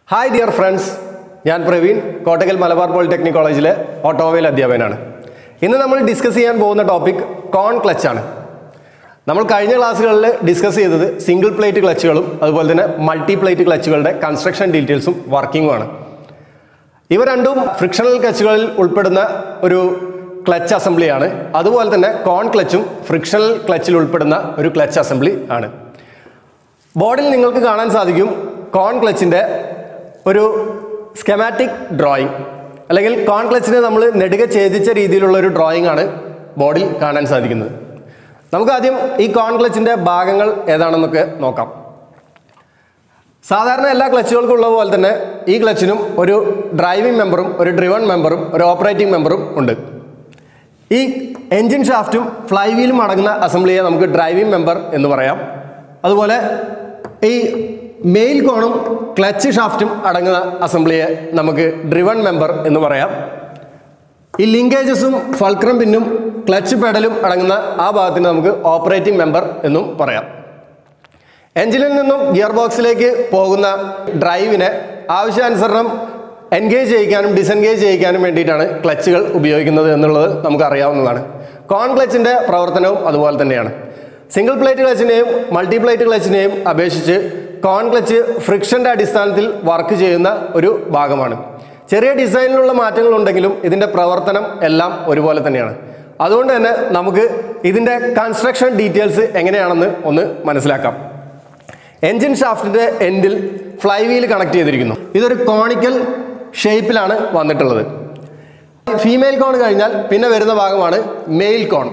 hi dear friends ഞാൻ Praveen Kottakkal Malabar polytechnic കോളേജിലെ automobile അധ്യാപകനാണ് ഇന്ന് നമ്മൾ ഡിസ്കസ് ചെയ്യാൻ പോകുന്ന ടോപ്പിക് കോൺ ക്ലച്ച് ആണ് നമ്മൾ കഴിഞ്ഞ ക്ലാസ്സുകളിൽ ഡിസ്കസ് ചെയ്തത് സിംഗിൾ പ്ലേറ്റ് ക്ലച്ചുകളും അതുപോലെ തന്നെ മൾട്ടി പ്ലേറ്റ് ക്ലച്ചുകളുടെ കൺസ്ട്രക്ഷൻ ഡീറ്റെയിൽസും വർക്കിങ്ങുമാണ് ഇവ രണ്ടും ഫ്രിക്ഷണൽ ക്ലച്ചുകളിൽ ഉൾപ്പെടുന്ന ഒരു ക്ലച്ച് അസംബ്ലിയാണ് അതുപോലെ തന്നെ കോൺ ക്ലച്ചും ഫ്രിക്ഷണൽ ക്ലച്ചിൽ ഉൾപ്പെടുന്ന ഒരു ക്ലച്ച് അസംബ്ലി ആണ് ബോർഡിൽ നിങ്ങൾക്ക് കാണാൻ സാധിക്കും കോൺ ക്ലച്ചിൻ്റെ ഒരു സ്കെമാറ്റിക് ഡ്രോയിങ് അല്ലെങ്കിൽ കോൺ ക്ലച്ചിനെ നമ്മൾ നെടുക ഛേദിച്ച രീതിയിലുള്ള ഒരു ഡ്രോയിങ് ആണ് ബോർഡിൽ കാണാൻ സാധിക്കുന്നത് നമുക്ക് ആദ്യം ഈ കോൺ ക്ലച്ചിൻ്റെ ഭാഗങ്ങൾ ഏതാണെന്നൊക്കെ നോക്കാം സാധാരണ എല്ലാ ക്ലച്ചുകൾക്കും ഉള്ള പോലെ തന്നെ ഈ ക്ലച്ചിനും ഒരു ഡ്രൈവിംഗ് മെമ്പറും ഒരു ഡ്രിവൺ മെമ്പറും ഒരു ഓപ്പറേറ്റിംഗ് മെമ്പറും ഉണ്ട് ഈ എൻജിൻ ഷാഫ്റ്റും ഫ്ലൈ വീലും അടങ്ങുന്ന അസംബ്ലിയെ നമുക്ക് ഡ്രൈവിംഗ് മെമ്പർ എന്ന് പറയാം അതുപോലെ ഈ മെയിൽ കോണും ക്ലച്ച് ഷാഫ്റ്റും അടങ്ങുന്ന അസംബ്ലിയെ നമുക്ക് ഡ്രിവൺ മെമ്പർ എന്ന് പറയാം ഈ ലിങ്കേജസും ഫൾക്രം പിന്നും ക്ലച്ച് പെഡലും അടങ്ങുന്ന ആ ഭാഗത്തിന് നമുക്ക് ഓപ്പറേറ്റിംഗ് മെമ്പർ എന്നും പറയാം എഞ്ചിനിൽ നിന്നും ഗിയർ ബോക്സിലേക്ക് പോകുന്ന ഡ്രൈവിനെ ആവശ്യാനുസരണം എൻഗേജ് ചെയ്യിക്കാനും ഡിസെൻഗേജ് ചെയ്യിക്കാനും വേണ്ടിയിട്ടാണ് ക്ലച്ചുകൾ ഉപയോഗിക്കുന്നത് എന്നുള്ളത് നമുക്ക് അറിയാവുന്നതാണ് കോൺ ക്ലച്ചിൻ്റെ പ്രവർത്തനവും അതുപോലെ തന്നെയാണ് സിംഗിൾ പ്ലേറ്റ് ക്ലച്ചിനെയും മൾട്ടി പ്ലേറ്റ് ക്ലച്ചിനെയും അപേക്ഷിച്ച് കോൺ ക്ലച്ച് ഫ്രിക്ഷൻ്റെ അടിസ്ഥാനത്തിൽ വർക്ക് ചെയ്യുന്ന ഒരു ഭാഗമാണ് ചെറിയ ഡിസൈനിലുള്ള മാറ്റങ്ങൾ ഉണ്ടെങ്കിലും ഇതിൻ്റെ പ്രവർത്തനം എല്ലാം ഒരുപോലെ തന്നെയാണ് അതുകൊണ്ട് തന്നെ നമുക്ക് ഇതിൻ്റെ കൺസ്ട്രക്ഷൻ ഡീറ്റെയിൽസ് എങ്ങനെയാണെന്ന് ഒന്ന് മനസ്സിലാക്കാം എൻജിൻ ഷാഫ്റ്റിന്റെ എൻഡിൽ ഫ്ലൈ വീൽ കണക്ട് ചെയ്തിരിക്കുന്നു ഇതൊരു കോണിക്കൽ ഷേപ്പിലാണ് വന്നിട്ടുള്ളത് ഫീമെയിൽ കോൺ കഴിഞ്ഞാൽ പിന്നെ വരുന്ന ഭാഗമാണ് മെയിൽ കോൺ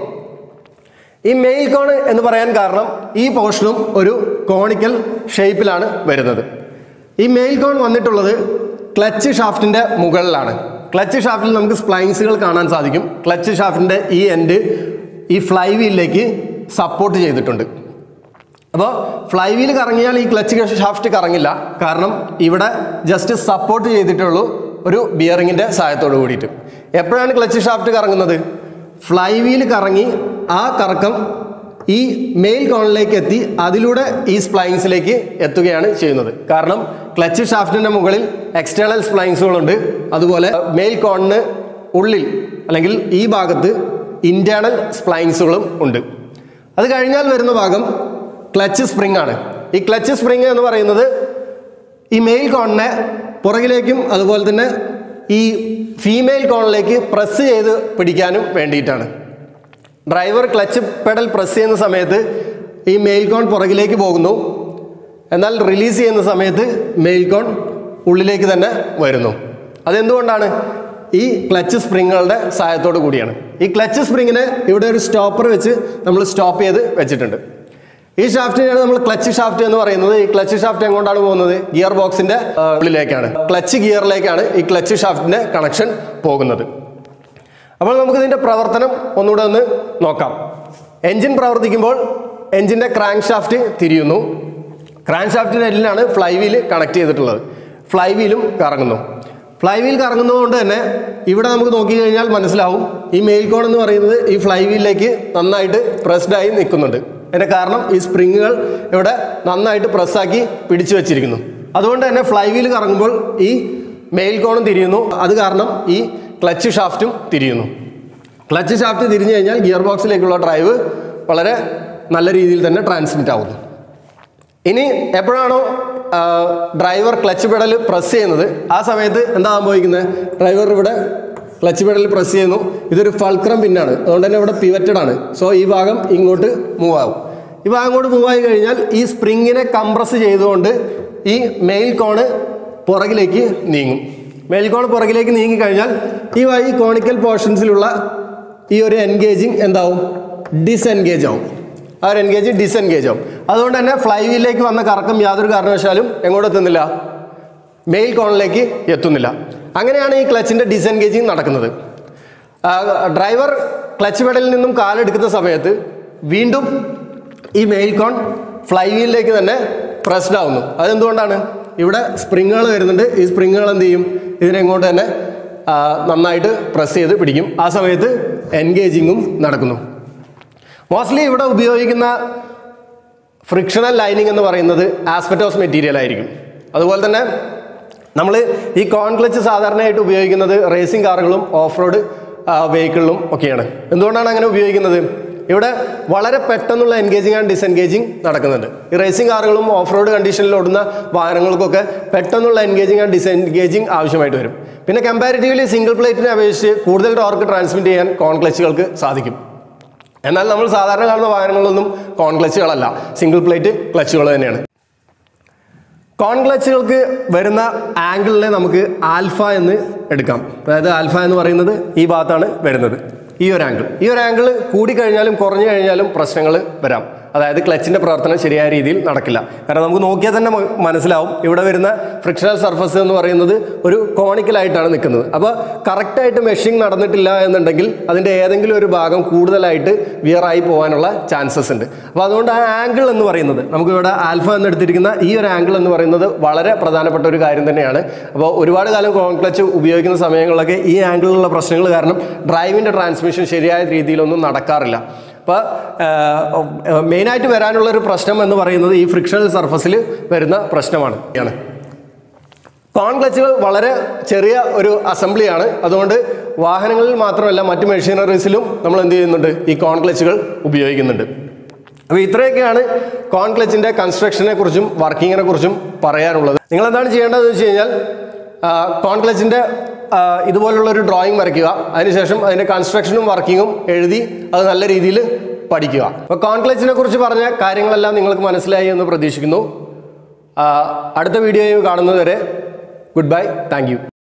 ഈ മെയിൽ കോൺ എന്ന് പറയാൻ കാരണം ഈ പോർഷനും ഒരു കോണിക്കൽ ഷേപ്പിലാണ് വരുന്നത് ഈ മെയിൽ കോൺ വന്നിട്ടുള്ളത് ക്ലച്ച് ഷാഫ്റ്റിന്റെ മുകളിലാണ് ക്ലച്ച് ഷാഫ്റ്റിൽ നമുക്ക് സ്പ്ലൈൻസുകൾ കാണാൻ സാധിക്കും ക്ലച്ച് ഷാഫ്റ്റിന്റെ ഈ എൻഡ് ഈ ഫ്ലൈ വീലിലേക്ക് സപ്പോർട്ട് ചെയ്തിട്ടുണ്ട് അപ്പോൾ ഫ്ലൈ വീൽ കറങ്ങിയാൽ ഈ ക്ലച്ച് ഷാഫ്റ്റ് കറങ്ങില്ല കാരണം ഇവിടെ ജസ്റ്റ് സപ്പോർട്ട് ചെയ്തിട്ടുള്ളൂ ഒരു ബിയറിങ്ങിൻ്റെ സഹായത്തോട് കൂടിയിട്ട് എപ്പോഴാണ് ക്ലച്ച് ഷാഫ്റ്റ് കറങ്ങുന്നത് ഫ്ലൈ വീൽ കറങ്ങി ആ കറക്കം ഈ മെയിൽ കോണിലേക്ക് എത്തി അതിലൂടെ ഈ സ്പ്ലൈൻസിലേക്ക് എത്തുകയാണ് ചെയ്യുന്നത് കാരണം ക്ലച്ച് ഷാഫ്റ്റിൻ്റെ മുകളിൽ എക്സ്റ്റേണൽ സ്പ്ലൈൻസുകളുണ്ട് അതുപോലെ മെയിൽ കോണിന് ഉള്ളിൽ അല്ലെങ്കിൽ ഈ ഭാഗത്ത് ഇൻറ്റേണൽ സ്പ്ലൈൻസുകളും ഉണ്ട് അത് കഴിഞ്ഞാൽ വരുന്ന ഭാഗം ക്ലച്ച് സ്പ്രിംഗ് ആണ് ഈ ക്ലച്ച് സ്പ്രിംഗ് എന്ന് പറയുന്നത് ഈ മെയിൽ കോണിനെ പുറകിലേക്കും അതുപോലെ തന്നെ ഈ ഫീമെയിൽ കോണിലേക്ക് പ്രസ് ചെയ്ത് പിടിക്കാനും വേണ്ടിയിട്ടാണ് ഡ്രൈവർ ക്ലച്ച് പെഡൽ പ്രസ് ചെയ്യുന്ന സമയത്ത് ഈ മെയിൽ കോൺ പുറകിലേക്ക് പോകുന്നു എന്നാൽ റിലീസ് ചെയ്യുന്ന സമയത്ത് മെയിൽ കോൺ ഉള്ളിലേക്ക് തന്നെ വരുന്നു അതെന്തുകൊണ്ടാണ് ഈ ക്ലച്ച് സ്പ്രിങ്ങുകളുടെ സഹായത്തോടു കൂടിയാണ് ഈ ക്ലച്ച് സ്പ്രിങ്ങിനെ ഇവിടെ ഒരു സ്റ്റോപ്പർ വെച്ച് നമ്മൾ സ്റ്റോപ്പ് ചെയ്ത് വെച്ചിട്ടുണ്ട് ഈ ഷാഫ്റ്റിനെയാണ് നമ്മൾ ക്ലച്ച് ഷാഫ്റ്റ് എന്ന് പറയുന്നത് ഈ ക്ലച്ച് ഷാഫ്റ്റ് എങ്ങോട്ടാണ് പോകുന്നത് ഗിയർ ബോക്സിന്റെ ആ, ഉള്ളിലേക്കാണ് ക്ലച്ച് ഗിയറിലേക്കാണ് ഈ ക്ലച്ച് ഷാഫ്റ്റിന്റെ കണക്ഷൻ പോകുന്നത് അപ്പോൾ നമുക്ക് ഇതിന്റെ പ്രവർത്തനം ഒന്നുകൂടെ ഒന്ന് നോക്കാം എഞ്ചിൻ പ്രവർത്തിക്കുമ്പോൾ എഞ്ചിന്റെ ക്രാങ്ക് ഷാഫ്റ്റ് തിരിയുന്നു ക്രാങ്ക് ഷാഫ്റ്റിന്റെ എല്ലിലാണ് ഫ്ലൈ വീൽ കണക്ട് ചെയ്തിട്ടുള്ളത് ഫ്ലൈ വീലും കറങ്ങുന്നു ഫ്ലൈ വീൽ കറങ്ങുന്നതുകൊണ്ട് തന്നെ ഇവിടെ നമുക്ക് നോക്കി കഴിഞ്ഞാൽ മനസ്സിലാവും ഈ മെയിൽ കോൺ എന്ന് പറയുന്നത് ഈ ഫ്ലൈ വീലിലേക്ക് നന്നായിട്ട് പ്രസ്ഡ് ആയി നിൽക്കുന്നുണ്ട് അതിന്റെ കാരണം ഈ സ്പ്രിങ്ങുകൾ ഇവിടെ നന്നായിട്ട് പ്രസ്സാക്കി പിടിച്ചു വെച്ചിരിക്കുന്നു അതുകൊണ്ട് തന്നെ ഫ്ലൈ വീൽ കറങ്ങുമ്പോൾ ഈ മെയിൽ കോണും തിരിയുന്നു അത് കാരണം ഈ ക്ലച്ച് ഷാഫ്റ്റും തിരിയുന്നു ക്ലച്ച് ഷാഫ്റ്റ് തിരിഞ്ഞു കഴിഞ്ഞാൽ ഗിയർ ബോക്സിലേക്കുള്ള ഡ്രൈവ് വളരെ നല്ല രീതിയിൽ തന്നെ ട്രാൻസ്മിറ്റ് ആവുന്നു ഇനി എപ്പോഴാണോ ആ, ഡ്രൈവർ ക്ലച്ച് പെഡൽ പ്രസ് ചെയ്യുന്നത് ആ സമയത്ത് എന്താ സംഭവിക്കുന്നത് ഡ്രൈവർ ഇവിടെ ക്ലച്ച് പെഡൽ പ്രസ് ചെയ്യുന്നു ഇതൊരു ഫൾക്രം പിന്നാണ് അതുകൊണ്ട് തന്നെ ഇവിടെ പിവറ്റഡ് ആണ് സോ ഈ ഭാഗം ഇങ്ങോട്ട് മൂവ് ആവും ഈ ഭാഗം ഇങ്ങോട്ട് മൂവ് ആയി കഴിഞ്ഞാൽ ഈ സ്പ്രിങ്ങിനെ കംപ്രസ് ചെയ്തുകൊണ്ട് ഈ മെയിൽ കോണ് പുറകിലേക്ക് നീങ്ങും മെയിൽ കോൺ പുറകിലേക്ക് നീങ്ങി കഴിഞ്ഞാൽ ഈ വഴി കോണിക്കൽ പോർഷൻസിലുള്ള ഈ ഒരു എൻഗേജിങ് എന്താവും ഡിസെൻഗേജ് ആവും ആ ഒരു എൻഗേജ് ഡിസെൻഗേജ് ആവും അതുകൊണ്ട് തന്നെ ഫ്ലൈ വീലിലേക്ക് വന്ന കറക്കം യാതൊരു കാരണവശാലും എങ്ങോട്ട് എത്തുന്നില്ല മെയിൽ കോണിലേക്ക് എത്തുന്നില്ല അങ്ങനെയാണ് ഈ ക്ലച്ചിൻ്റെ ഡിസെൻഗേജിങ് നടക്കുന്നത് ആ, ഡ്രൈവർ ക്ലച്ച് പെഡലിൽ നിന്നും കാലെടുക്കുന്ന സമയത്ത് വീണ്ടും ഈ മെയിൽ കോൺ ഫ്ലൈ വീലിലേക്ക് തന്നെ പ്രസ്ഡ് ആവുന്നു അതെന്തുകൊണ്ടാണ് ഇവിടെ സ്പ്രിങ്ങുകൾ വരുന്നുണ്ട് ഈ സ്പ്രിങ്ങുകൾ എന്ത് ചെയ്യും ഇതിനെങ്ങോട്ട് തന്നെ ആ, നന്നായിട്ട് പ്രസ് ചെയ്ത് പിടിക്കും ആ സമയത്ത് എൻഗേജിങ്ങും നടക്കുന്നു മോസ്റ്റ്ലി ഇവിടെ ഉപയോഗിക്കുന്ന ഫ്രിക്ഷണൽ ലൈനിങ് എന്ന് പറയുന്നത് ആസ്പെറ്റോസ് മെറ്റീരിയൽ ആയിരിക്കും അതുപോലെ തന്നെ നമ്മൾ ഈ കോൺ ക്ലച്ച് സാധാരണയായിട്ട് ഉപയോഗിക്കുന്നത് റേസിംഗ് കാറുകളും ഓഫ് റോഡ് വെഹിക്കിളിലും ഒക്കെയാണ് എന്തുകൊണ്ടാണ് അങ്ങനെ ഉപയോഗിക്കുന്നത് ഇവിടെ വളരെ പെട്ടെന്നുള്ള എൻഗേജിങ് ആൻഡ് ഡിസെൻഗേജിങ് നടക്കുന്നുണ്ട് ഈ റേസിംഗ് കാറുകളും ഓഫ് റോഡ് കണ്ടീഷനിൽ ഓടുന്ന വാഹനങ്ങൾക്കൊക്കെ പെട്ടെന്നുള്ള എൻഗേജിങ് ആൻഡ് ഡിസെൻഗേജിങ് ആവശ്യമായിട്ട് വരും പിന്നെ കമ്പാരിറ്റീവ്ലി സിംഗിൾ പ്ലേറ്റിനെ അപേക്ഷിച്ച് കൂടുതൽ ടോർക്ക് ട്രാൻസ്മിറ്റ് ചെയ്യാൻ കോൺ ക്ലച്ചുകൾക്ക് സാധിക്കും എന്നാൽ നമ്മൾ സാധാരണ കാണുന്ന വാഹനങ്ങളിലൊന്നും കോൺ ക്ലച്ചുകളല്ല സിംഗിൾ പ്ലേറ്റ് ക്ലച്ചുകൾ തന്നെയാണ് കോൺ ക്ലച്ചുകൾക്ക് വരുന്ന ആംഗിളിനെ നമുക്ക് ആൽഫ എന്ന് എടുക്കാം അതായത് ആൽഫ എന്ന് പറയുന്നത് ഈ ഭാഗത്താണ് വരുന്നത് ഈ ഒരു ആംഗിൾ ഈ ഒരു ആംഗിൾ കൂടിക്കഴിഞ്ഞാലും കുറഞ്ഞു കഴിഞ്ഞാലും പ്രശ്നങ്ങൾ വരാം അതായത് ക്ലച്ചിൻ്റെ പ്രവർത്തനം ശരിയായ രീതിയിൽ നടക്കില്ല കാരണം നമുക്ക് നോക്കിയാൽ തന്നെ മ- മനസ്സിലാവും ഇവിടെ വരുന്ന ഫ്രിക്ഷണൽ സർഫസ് എന്ന് പറയുന്നത് ഒരു കോണിക്കലായിട്ടാണ് നിൽക്കുന്നത് അപ്പോൾ കറക്റ്റായിട്ട് മെഷിങ് നടന്നിട്ടില്ല എന്നുണ്ടെങ്കിൽ അതിൻ്റെ ഏതെങ്കിലും ഒരു ഭാഗം കൂടുതലായിട്ട് വിയറായി പോകാനുള്ള ചാൻസസ് ഉണ്ട് അപ്പോൾ അതുകൊണ്ട് ആ ആംഗിൾ എന്ന് പറയുന്നത് നമുക്ക് ഇവിടെ ആൽഫ എന്ന് എടുത്തിരിക്കുന്ന ഈ ഒരു ആംഗിൾ എന്ന് പറയുന്നത് വളരെ പ്രധാനപ്പെട്ട ഒരു കാര്യം തന്നെയാണ് അപ്പോൾ ഒരുപാട് കാലം കോൺക്ലച്ച് ഉപയോഗിക്കുന്ന സമയങ്ങളിലൊക്കെ ഈ ആംഗിളിലുള്ള പ്രശ്നങ്ങൾ കാരണം ഡ്രൈവിൻ്റെ ട്രാൻസ്മിഷൻ ശരിയായ രീതിയിലൊന്നും നടക്കാറില്ല അപ്പോൾ മെയിനായിട്ട് വരാനുള്ള ഒരു പ്രശ്നം എന്ന് പറയുന്നത് ഈ ഫ്രിക്ഷണൽ സർഫസിൽ വരുന്ന പ്രശ്നമാണ് ആണ് കോൺ ക്ലച്ചുകൾ വളരെ ചെറിയ ഒരു അസംബ്ലിയാണ് അതുകൊണ്ട് വാഹനങ്ങളിൽ മാത്രമല്ല മറ്റ് മെഷീനറീസിലും നമ്മൾ എന്ത് ചെയ്യുന്നുണ്ട് ഈ കോൺ ക്ലച്ചുകൾ ഉപയോഗിക്കുന്നുണ്ട് അപ്പോൾ ഇത്രയൊക്കെയാണ് കോൺ ക്ലച്ചിൻ്റെ കൺസ്ട്രക്ഷനെ കുറിച്ചും വർക്കിങ്ങിനെ കുറിച്ചും പറയാനുള്ളത് നിങ്ങൾ എന്താണ് ചെയ്യേണ്ടതെന്ന് വെച്ച് കഴിഞ്ഞാൽ ആ, കോൺ ക്ലച്ചിൻ്റെ ആ, ഇതുപോലുള്ള ഒരു ഡ്രോയിങ് വരയ്ക്കുക അതിനുശേഷം അതിൻ്റെ കൺസ്ട്രക്ഷനും വർക്കിങ്ങും എഴുതി അത് നല്ല രീതിയിൽ പഠിക്കുക അപ്പോൾ കോൺ ക്ലച്ചിനെ കുറിച്ച് പറഞ്ഞ കാര്യങ്ങളെല്ലാം നിങ്ങൾക്ക് മനസ്സിലായി എന്ന് പ്രതീക്ഷിക്കുന്നു ആ, അടുത്ത വീഡിയോയിൽ കാണുന്നതുവരെ ഗുഡ് ബൈ താങ്ക് യു